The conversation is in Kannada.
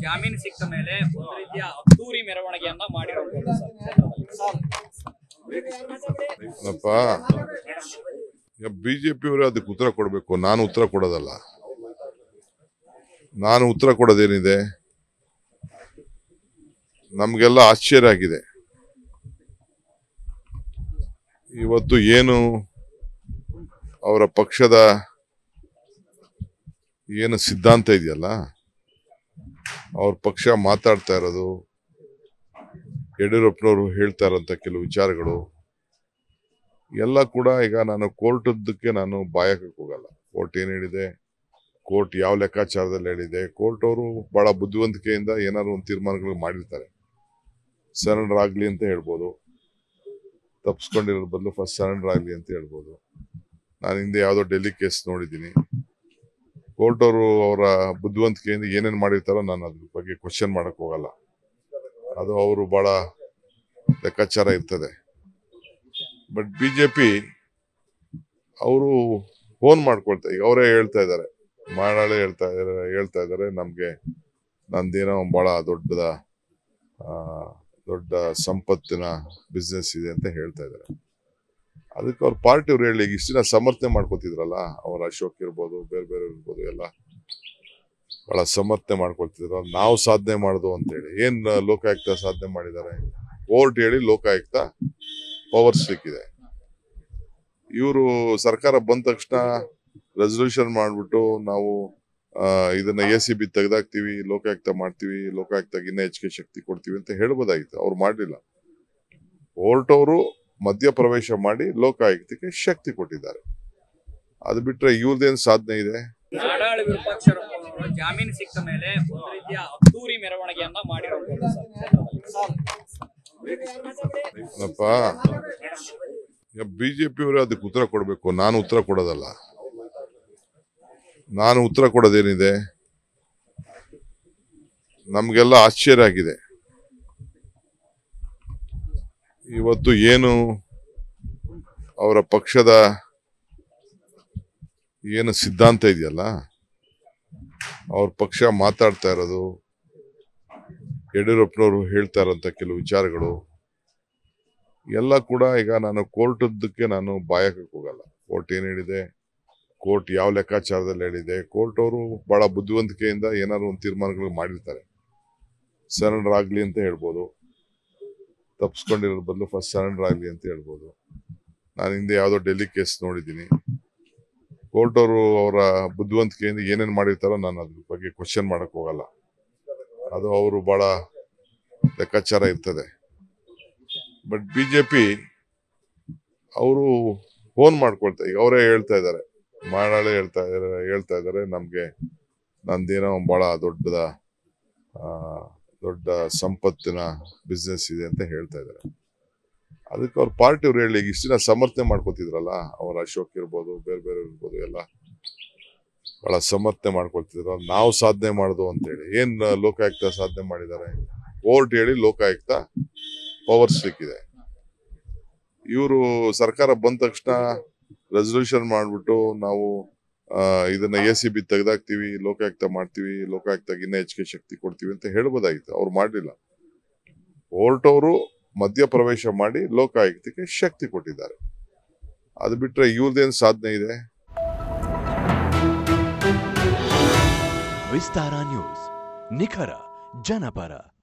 ಜಾಮೀನು ಸಿಕ್ಕ ಮೇಲೆ ಒಂದು ರೀತಿಯ ಅದ್ದೂರಿ ಮೆರವಣಿಗೆಯನ್ನ ಮಾಡಿರುವಂತದ್ದು ಸರ್ ಏನಪ್ಪ ಈಗ ಬಿಜೆಪಿ ಅವರು ಅದಕ್ಕೆ ಉತ್ತರ ಕೊಡಬೇಕು ನಾನು ಉತ್ತರ ಕೊಡೋದಲ್ಲ ನಾನು ಉತ್ತರ ಕೊಡೋದೇನಿದೆ ನಮಗೆಲ್ಲ ಆಶ್ಚರ್ಯ ಆಗಿದೆ ಇವತ್ತು ಏನು ಅವರ ಪಕ್ಷದ ಏನು ಸಿದ್ಧಾಂತ ಇದೆಯಲ್ಲ ಅವ್ರ ಪಕ್ಷ ಮಾತಾಡ್ತಾ ಇರೋದು ಯಡಿಯೂರಪ್ಪನವರು ಹೇಳ್ತಾ ಇರೋಂಥ ಕೆಲವು ವಿಚಾರಗಳು ಎಲ್ಲ ಕೂಡ ಈಗ ನಾನು ಕೋರ್ಟದ್ದಕ್ಕೆ ನಾನು ಬಾಯಕ್ಕೆ ಹೋಗಲ್ಲ ಕೋರ್ಟ್ ಏನ್ ಹೇಳಿದೆ ಕೋರ್ಟ್ ಯಾವ ಲೆಕ್ಕಾಚಾರದಲ್ಲಿ ಹೇಳಿದೆ ಕೋರ್ಟ್ ಅವರು ಬಹಳ ಬುದ್ಧಿವಂತಿಕೆಯಿಂದ ಏನಾದ್ರು ಒಂದು ತೀರ್ಮಾನಗಳು ಮಾಡಿರ್ತಾರೆ ಸರೆಂಡರ್ ಆಗ್ಲಿ ಅಂತ ಹೇಳ್ಬೋದು ತಪ್ಪಿಸ್ಕೊಂಡಿರೋ ಬದಲು ಫಸ್ಟ್ ಸರೆಂಡರ್ ಆಗ್ಲಿ ಅಂತ ಹೇಳ್ಬೋದು ನಾನು ಹಿಂದೆ ಯಾವುದೋ ಡೆಲ್ಲಿ ಕೇಸ್ ನೋಡಿದ್ದೀನಿ ಕೋರ್ಟ್ ಅವರು ಅವರ ಬುದ್ಧಿವಂತಿಕೆಯಿಂದ ಏನೇನು ಮಾಡಿರ್ತಾರೋ ನಾನು ಅದ್ರ ಬಗ್ಗೆ ಕ್ವಶನ್ ಮಾಡಕ್ ಹೋಗಲ್ಲ ಅದು ಅವರು ಬಹಳ ಲೆಕ್ಕಾಚಾರ ಇರ್ತದೆ ಬಟ್ ಬಿಜೆಪಿ ಅವರು ಫೋನ್ ಮಾಡ್ಕೊಳ್ತಾರೆ ಈಗ ಅವರೇ ಹೇಳ್ತಾ ಇದ್ದಾರೆ ಮಾಡಾಳೆ ಹೇಳ್ತಾ ಇದ್ದಾರೆ ಹೇಳ್ತಾ ಇದ್ದಾರೆ ನಮ್ಗೆ ನಂದೇನೋ ಬಹಳ ದೊಡ್ಡದ ಆ, ದೊಡ್ಡ ಸಂಪತ್ತಿನ ಬಿಸ್ನೆಸ್ ಇದೆ ಅಂತ ಹೇಳ್ತಾ ಇದ್ದಾರೆ ಅದಕ್ಕೆ ಅವ್ರ ಪಾರ್ಟಿ ಅವ್ರು ಹೇಳಿ ಈಗ ಇಷ್ಟು ದಿನ ಸಮರ್ಥನೆ ಮಾಡ್ಕೊತಿದ್ರಲ್ಲ ಅವರ ಅಶೋಕ್ ಇರ್ಬೋದು ಬೇರೆ ಬೇರೆ ಇರ್ಬೋದು ಎಲ್ಲ ಬಹಳ ಸಮರ್ಥನೆ ಮಾಡ್ಕೊಳ್ತಿದ್ರು ನಾವು ಸಾಧನೆ ಮಾಡುದು ಅಂತೇಳಿ ಏನ್ ಲೋಕಾಯುಕ್ತ ಸಾಧನೆ ಮಾಡಿದ್ದಾರೆ ಕೋರ್ಟ್ ಹೇಳಿ ಲೋಕಾಯುಕ್ತ ಪವರ್ ಸಿಕ್ಕಿದೆ ಇವರು ಸರ್ಕಾರ ಬಂದ ತಕ್ಷಣ ರೆಸಲ್ಯೂಷನ್ ಮಾಡ್ಬಿಟ್ಟು ನಾವು ಆ, ಇದನ್ನ ಎ ಸಿ ಬಿ ತೆಗೆದಾಕ್ತಿವಿ ಲೋಕಾಯುಕ್ತ ಮಾಡ್ತೀವಿ ಲೋಕಾಯುಕ್ತಗೆ ಇನ್ನೂ ಹೆಚ್ಚಿಗೆ ಶಕ್ತಿ ಕೊಡ್ತೀವಿ ಅಂತ ಹೇಳ್ಬೋದಾಗಿತ್ತು ಅವ್ರು ಮಾಡಲಿಲ್ಲ ಕೋರ್ಟ್ ಅವರು ಮಧ್ಯ ಪ್ರವೇಶ ಮಾಡಿ ಲೋಕಾಯುಕ್ತಕ್ಕೆ ಶಕ್ತಿ ಕೊಟ್ಟಿದ್ದಾರೆ ಅದು ಬಿಟ್ರೆ ಇವ್ರದ್ದೇನು ಸಾಧನೆ ಇದೆ ನಾಡಾಳ ವಿರೂಪಾಕ್ಷರಪ್ಪನವರು ಜಾಮೀನು ಸಿಕ್ಕ ಮೇಲೆ ಒಂದು ರೀತಿಯ ಅದ್ದೂರಿ ಮೆರವಣಿಗೆಯನ್ನ ಮಾಡಿರುವಂತದ್ದು ಸರ್ ಏನಪ್ಪ ಈಗ ಬಿಜೆಪಿ ಅವರು ಅದಕ್ಕೆ ಉತ್ತರ ಕೊಡಬೇಕು ನಾನು ಉತ್ತರ ಕೊಡೋದಲ್ಲ ನಾನು ಉತ್ತರ ಕೊಡೋದೇನಿದೆ ನಮಗೆಲ್ಲ ಆಶ್ಚರ್ಯ ಆಗಿದೆ ಇವತ್ತು ಏನು ಅವರ ಪಕ್ಷದ ಏನು ಸಿದ್ಧಾಂತ ಇದೆಯಲ್ಲ ಅವ್ರ ಪಕ್ಷ ಮಾತಾಡ್ತಾ ಇರೋದು ಯಡಿಯೂರಪ್ಪನವರು ಹೇಳ್ತಾ ಇರೋಂಥ ಕೆಲವು ವಿಚಾರಗಳು ಎಲ್ಲ ಕೂಡ ಈಗ ನಾನು ಕೋರ್ಟದ್ದಕ್ಕೆ ನಾನು ಬಾಯಕ್ಕೆ ಹೋಗಲ್ಲ ಕೋರ್ಟ್ ಏನ್ ಹೇಳಿದೆ ಕೋರ್ಟ್ ಯಾವ ಲೆಕ್ಕಾಚಾರದಲ್ಲಿ ಹೇಳಿದೆ ಕೋರ್ಟ್ ಅವರು ಬಹಳ ಬುದ್ಧಿವಂತಿಕೆಯಿಂದ ಏನಾದ್ರು ಒಂದು ತೀರ್ಮಾನಗಳು ಮಾಡಿರ್ತಾರೆ ಸರೆಂಡರ್ ಆಗ್ಲಿ ಅಂತ ಹೇಳ್ಬೋದು ತಪ್ಪಿಸ್ಕೊಂಡಿರೋ ಬದಲು ಫಸ್ಟ್ ಸರೆಂಡರ್ ಆಗ್ಲಿ ಅಂತ ಹೇಳ್ಬೋದು ನಾನು ಹಿಂದೆ ಯಾವುದೋ ಡೆಲ್ಲಿ ಕೇಸ್ ನೋಡಿದ್ದೀನಿ ಕೋರ್ಟ್ ಅವರು ಅವರ ಬುದ್ಧಿವಂತಿಕೆಯಿಂದ ಏನೇನು ಮಾಡಿರ್ತಾರೋ ನಾನು ಅದ್ರ ಬಗ್ಗೆ ಕ್ವಶನ್ ಮಾಡಕ್ ಹೋಗಲ್ಲ ಅದು ಅವರು ಬಹಳ ಲೆಕ್ಕಾಚಾರ ಇರ್ತದೆ ಬಟ್ ಬಿಜೆಪಿ ಅವರು ಫೋನ್ ಮಾಡ್ಕೊಳ್ತಾರೆ ಈಗ ಅವರೇ ಹೇಳ್ತಾ ಇದ್ದಾರೆ ಮಾಡಾಳೆ ಹೇಳ್ತಾ ಇದ್ದಾರೆ ಹೇಳ್ತಾ ಇದ್ದಾರೆ ನಮ್ಗೆ ನಂದೇನೋ ಬಹಳ ದೊಡ್ಡದ ಆ, ದೊಡ್ಡ ಸಂಪತ್ತಿನ ಬಿಸ್ನೆಸ್ ಇದೆ ಅಂತ ಹೇಳ್ತಾ ಇದ್ದಾರೆ ಅದಕ್ಕೆ ಅವ್ರ ಪಾರ್ಟಿ ಅವ್ರು ಹೇಳಿ ಈಗ ಇಷ್ಟು ದಿನ ಸಮರ್ಥನೆ ಮಾಡ್ಕೊತಿದ್ರಲ್ಲ ಅವರ ಅಶೋಕ್ ಇರ್ಬೋದು ಬೇರೆ ಬೇರೆ ಇರ್ಬೋದು ಎಲ್ಲ ಬಹಳ ಸಮರ್ಥನೆ ಮಾಡ್ಕೊಳ್ತಿದ್ರು ನಾವು ಸಾಧನೆ ಮಾಡುದು ಅಂತೇಳಿ ಏನ್ ಲೋಕಾಯುಕ್ತ ಸಾಧನೆ ಮಾಡಿದ್ದಾರೆ ಕೋರ್ಟ್ ಹೇಳಿ ಲೋಕಾಯುಕ್ತ ಪವರ್ ಸಿಕ್ಕಿದೆ ಇವರು ಸರ್ಕಾರ ಬಂದ ತಕ್ಷಣ ರೆಸಲ್ಯೂಷನ್ ಮಾಡ್ಬಿಟ್ಟು ನಾವು ಆ, ಇದನ್ನ ಎ ಸಿ ಬಿ ತೆಗೆದಾಕ್ತಿವಿ ಲೋಕಾಯುಕ್ತ ಮಾಡ್ತೀವಿ ಲೋಕಾಯುಕ್ತಗೆ ಇನ್ನೂ ಹೆಚ್ಚಿಗೆ ಶಕ್ತಿ ಕೊಡ್ತೀವಿ ಅಂತ ಹೇಳ್ಬೋದಾಗಿತ್ತು ಅವ್ರು ಮಾಡಲಿಲ್ಲ ಕೋರ್ಟ್ ಅವರು ಮಧ್ಯ ಪ್ರವೇಶ ಮಾಡಿ ಲೋಕಾಯುಕ್ತಕ್ಕೆ ಶಕ್ತಿ ಕೊಟ್ಟಿದ್ದಾರೆ ಅದು ಬಿಟ್ರೆ ಇವ್ರದ್ದೇನು ಸಾಧನೆ ಇದೆ ವಿಸ್ತಾರ ನ್ಯೂಸ್ ನಿಖರ ಜನಪರ